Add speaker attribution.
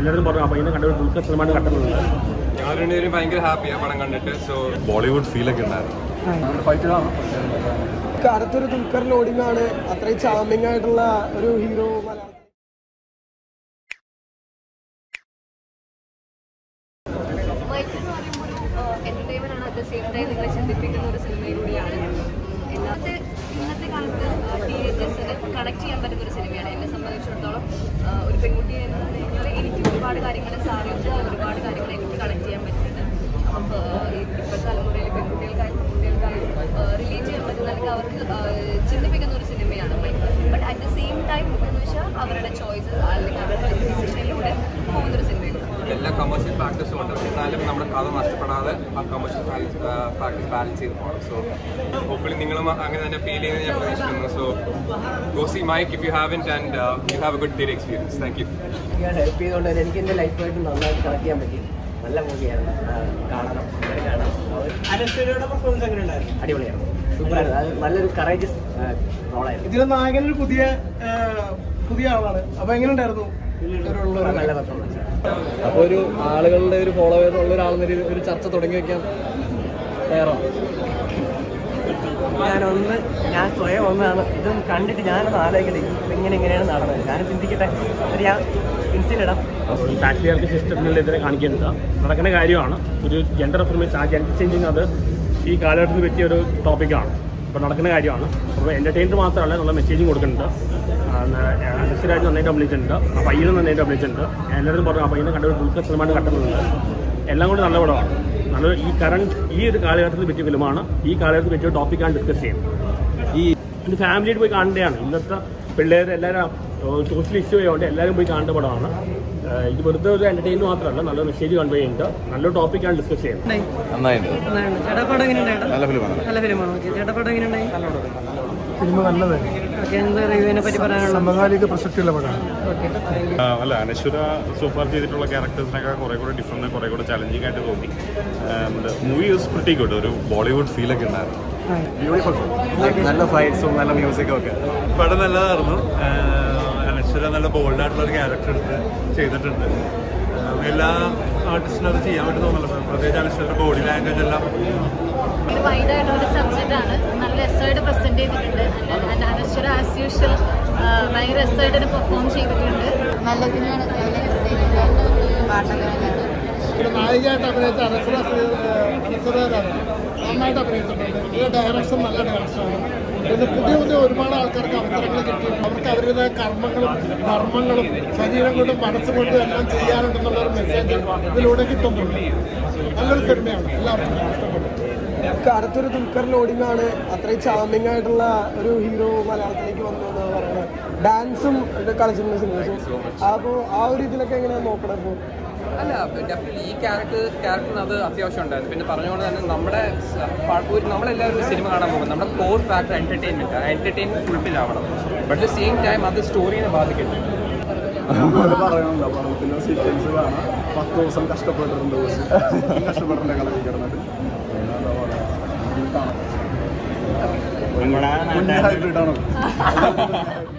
Speaker 1: എല്ലാവരും പറഞ്ഞു അപ്പോൾ ഇതിനെ കണ്ട ഒരു ദുൽഖർ സൽമാൻ കണ്ടുള്ളത്
Speaker 2: ഞങ്ങൾ രണ്ടുപേരും ഭയങ്കര ഹാപ്പിയാണ് പടം കണ്ടിട്ട് സോ
Speaker 3: ബോളിവുഡ് ഫീലൊക്കെ ഉണ്ടായിരുന്നു
Speaker 4: ഫൈറ്റ് കാണാം അടുത്തൊരു ദുൽഖർ ലോഡിംഗ് ആണ് അത്രയും ചാമിങ് ആയിട്ടുള്ള ഒരു ഹീറോ മലയാളത്തിൽ
Speaker 5: വൈറ്റ് എന്ന് പറയുമ്പോൾ ഒരു എന്റർടൈൻമെന്റ് ആണ് അറ്റ് ദ സെയിം ടൈം നിങ്ങളെ ചിന്തിപ്പിക്കുന്ന ഒരു സിനിമയും കൂടിയാണ് ഇന്നത്തെ ഇന്നത്തെ കാലത്ത് ടീനേജേഴ്സിന് കണക്ട് ചെയ്യാൻ പറ്റുന്ന ഒരു സിനിമയാണ് എന്നെ സംബന്ധിച്ചിടത്തോളം ആ, ഒരു പെൺകുട്ടി എന്നുണ്ടെങ്കിൽ എനിക്ക് ഒരുപാട് കാര്യങ്ങൾ സാറിയിട്ട് ഒരുപാട് കാര്യങ്ങൾ എനിക്ക് കണക്ട് ചെയ്യാൻ പറ്റുന്നുണ്ട് അപ്പം ഇപ്പോഴത്തെ തലമുറയിലെ പെൺകുട്ടികൾക്കായാലും കുട്ടികൾക്കായാലും റിലേറ്റ് ചെയ്യാൻ പറ്റുന്ന അല്ലെങ്കിൽ അവർക്ക് ആ, ചിന്തിപ്പിക്കുന്ന ഒരു സിനിമയാണ് but at the same time എന്ന് വെച്ചാൽ അവരുടെ ചോയ്സസ് അല്ലെങ്കിൽ അവരുടെ ഡിസിഷനിലൂടെ പോകുന്നൊരു സിനിമയാണ്
Speaker 2: എല്ലാ കമേഴ്ഷ്യൽ ഫാക്ടേഴ്സും ഉണ്ട് എന്നാലും നമ്മുടെ കഥ നഷ്ടപ്പെടാതെ ആ കമേഴ്ഷ്യൽ ഫാക്ടേഴ്സ് ബാലൻസ് ചെയ്ത് പോകണം സോ ഹോപ്പ്ഫുള്ളി നിങ്ങളും അങ്ങനെ തന്നെ ഫീൽ ചെയ്യുന്നത് ഞാൻ പ്രതീക്ഷിക്കുന്നു so go see mike if you have it and you have a good theory experience thank you
Speaker 6: help ചെയ്തുകൊണ്ട് തന്നെ എനിക്ക് എൻ്റെ ലൈഫായിട്ട് നന്നായിട്ട് കണക്ട് ചെയ്യാൻ പറ്റി നല്ല മൂവിയായിരുന്നു കാണണം എല്ലാവരും കാണാം
Speaker 4: അനശ്വരയുടെ പെർഫോമൻസ് എങ്ങനെ ഉണ്ടായിരുന്നു
Speaker 6: അടിപൊളിയായിരുന്നു സൂപ്പറായിരുന്നു അത് നല്ലൊരു കറേജസ് റോളായിരുന്നു
Speaker 4: ഇതിലെ നായകൻ ഒരു പുതിയ ആ, പുതിയ ആളാണ് അപ്പൊ എങ്ങനെ ഉണ്ടായിരുന്നു
Speaker 6: നല്ല പെർഫോമൻസ്
Speaker 7: അപ്പോൾ ഒരു ആളുകളുടെ ഒരു ഫോളോവേഴ്സ് ഉള്ള ഒരാളെന്നൊരു ഒരു ചർച്ച തുടങ്ങി വെക്കാൻ തയ്യാറാണ്
Speaker 6: ഞാനൊന്ന് ഞാൻ സ്വയം ഒന്നാണ് ഇതും കണ്ടിട്ട് ഞാനൊന്ന് ആലോചിക്കട്ടെ ഇത് ഇങ്ങനെ ഇങ്ങനെയാണ് നടന്നത് ഞാൻ ചിന്തിക്കട്ടെ ഒരു ഞാൻ ഇൻസ്റ്റയിലിടാം
Speaker 1: അപ്പോൾ ഈ പാട്രിയാർക്ക് സിസ്റ്റത്തിനെതിരെ കാണിക്കുന്നത് നടക്കുന്ന കാര്യമാണ് ഒരു ജെൻഡർ അഫർമേഷൻ ആ ജെൻഡർ ചേഞ്ചിങ് അത് ഈ കാലഘട്ടത്തിന് പറ്റിയ ഒരു ടോപ്പിക്കാണ് അപ്പോൾ നടക്കുന്ന കാര്യമാണ് അപ്പോൾ എൻ്റർടൈൻമെൻറ്റ് മാത്രമല്ല നല്ല മെസ്സേജും കൊടുക്കുന്നുണ്ട് അനശ്വരാജ് നന്നായിട്ട് അഭിനയിച്ചിട്ടുണ്ട് ആ പയ്യനും നന്നായിട്ട് അഭിനയിച്ചിട്ടുണ്ട് എല്ലാവരും പറഞ്ഞു ആ പയ്യനെ കണ്ട ഒരു ദുൽഖർ സൽമാൻ കണ്ടുള്ളത് എല്ലാം കൊണ്ട് നല്ല പടമാണ് നല്ല ഈ കറണ്ട് ഈ ഒരു കാലഘട്ടത്തിൽ പറ്റിയ ഫിലിമാണ് ഈ കാലഘട്ടത്തിൽ പറ്റിയ ടോപ്പിക്കാണ് ഡിസ്കസ് ചെയ്യുന്നത് ഈ ഇത് ഫാമിലിയായിട്ട് പോയി കാണേണ്ടതാണ് ഇന്നത്തെ പിള്ളേർ എല്ലാവരും സോഷ്യൽ ഇഷ്യൂ ആയതുകൊണ്ട് എല്ലാവരും പോയി കാണേണ്ട പടമാണ് ഏഹ് ഇത് വെറുതെ ഒരു എന്റർടൈൻമെന്റ് മാത്രമല്ല നല്ല മെസ്സേജ് കൺവേ ചെയ്യുന്നുണ്ട് നല്ലൊരു ടോപ്പിക്കാണ് ഡിസ്കസ് ചെയ്യുന്നത്
Speaker 3: നന്നായിട്ട്
Speaker 6: ചേട്ടാപ്പടം എങ്ങനെയുണ്ടായിരുന്നു
Speaker 3: നല്ല ഫിലിമാണ്
Speaker 6: നല്ല ഫിലിമാണ് ഓക്കെ ചേട്ടാപ്പടം എങ്ങനെയുണ്ടായി
Speaker 4: സിനിമ നല്ലതായിരുന്നു
Speaker 6: ഓക്കെ എന്താ റിവ്യൂവിനെ പറ്റി പറയാനുള്ള
Speaker 4: സമകാലിക പ്രസക്തിയുള്ള പടമാണ്
Speaker 6: ഓക്കെ
Speaker 3: ആ, അല്ല അനശ്വര സൂപ്പർ ചെയ്തിട്ടുള്ള ക്യാരക്ടേഴ്സിനൊക്കെ കുറെ കൂടെ ഡിഫറെന്റ് കുറെ കൂടെ ചലഞ്ചിങ് ആയിട്ട് തോന്നി മൂവി ഈസ് പ്രിറ്റി ഗുഡ് ഒരു ബോളിവുഡ് ഫീലൊക്കെ ഉണ്ടായിരുന്നു
Speaker 4: ബ്യൂട്ടിഫുൾ നല്ല ഫൈറ്റ്സും നല്ല മ്യൂസിക്കും ഒക്കെ
Speaker 8: പടം നല്ലതായിരുന്നു അനശ്വര നല്ല ബോൾഡ് ആയിട്ടുള്ള ഒരു ക്യാരക്ടർ എടുത്ത് ചെയ്തിട്ടുണ്ട് ആഹ് എല്ലാ ആർട്ടിസ്റ്റിനും അത് ചെയ്യാൻ വേണ്ടി തോന്നുന്നില്ല പ്രത്യേകിച്ച് അനശ്വരയുടെ ബോഡി ലാംഗ്വേജ് എല്ലാം
Speaker 5: ഒരു വൈഡ് ആയിട്ടുള്ള ഒരു സബ്ജക്റ്റ് ആണ് നല്ല രസമായിട്ട് പ്രസന്റ് ചെയ്തിട്ടുണ്ട് ആൻഡ് അനശ്വര ആസ് യൂഷ്വൽ ഭയങ്കര രസമായിട്ട് പെർഫോം ചെയ്തിട്ടുണ്ട് നല്ല സിനിമയാണ് പാട്ടൊക്കെ
Speaker 4: നായികയായിട്ട് അഭിനയിച്ച അനശ്വര അനശ്വരാണ് നന്നായിട്ട് അഭിനയിച്ചിട്ടുണ്ട് ഇതിന്റെ ഡയറക്ഷൻ നല്ല ഡയറക്ഷനാണ് പിന്നെ പുതിയ പുതിയ ഒരുപാട് ആൾക്കാർക്ക് അവസരങ്ങൾ കിട്ടി അവർക്ക് അവരുടേതായ കർമ്മങ്ങളും ധർമ്മങ്ങളും ശരീരം കൊണ്ടും മനസ്സുകൊണ്ടും എല്ലാം ചെയ്യാനുണ്ടെന്നുള്ള ഒരു മെസ്സേജ് ഇതിലൂടെ കിട്ടുന്നുണ്ട് നല്ലൊരു സിനിമയാണ് എല്ലാവർക്കും ഇഷ്ടപ്പെട്ടു അടുത്തൊരു ദുൽഖർ ലോഡിംഗ് ആണ് അത്രയും ചാമിങ് ആയിട്ടുള്ള ഒരു ഹീറോ മലയാളത്തിലേക്ക് വന്നു എന്നാണ് പറയുന്നത് ഡാൻസും ഇത് കളിച്ചിട്ടുണ്ട് സിനിമ അപ്പോൾ ആ ഒരു ഇതിലൊക്കെ എങ്ങനെയാണ് നോക്കണം ഇപ്പോൾ
Speaker 2: അല്ല ഡെഫിനറ്റ്ലി ഈ ക്യാരക്ടർ ക്യാരക്ടറിന് അത് അത്യാവശ്യം ഉണ്ടായിരുന്നു പിന്നെ പറഞ്ഞുകൊണ്ട് തന്നെ നമ്മുടെ സ- പ- ഒരു നമ്മളെല്ലാവരും ഒരു സിനിമ കാണാൻ പോകും നമ്മുടെ കോർ ഫാക്ടർ എന്റർടൈൻമെന്റ് ആ എന്റർടൈൻമെന്റ് ഫുൾഫിൽ ആവണം ബട്ട് ദ സെയിം ടൈം അത് സ്റ്റോറിനെ ബാധിക്കരുത്
Speaker 4: അതുപോലെ പറയണല്ലോ പടത്തിന്റെ സീക്വൻസ് കാണാം പത്ത് ദിവസം കഷ്ടപ്പെട്ടിട്ടുണ്ട് കഷ്ടപ്പെടേണ്ട കളി കിടന്നിട്ട് പിന്നെ എന്താ പറയാ കാണാം കുഞ്ഞായിട്ട് ഇടണം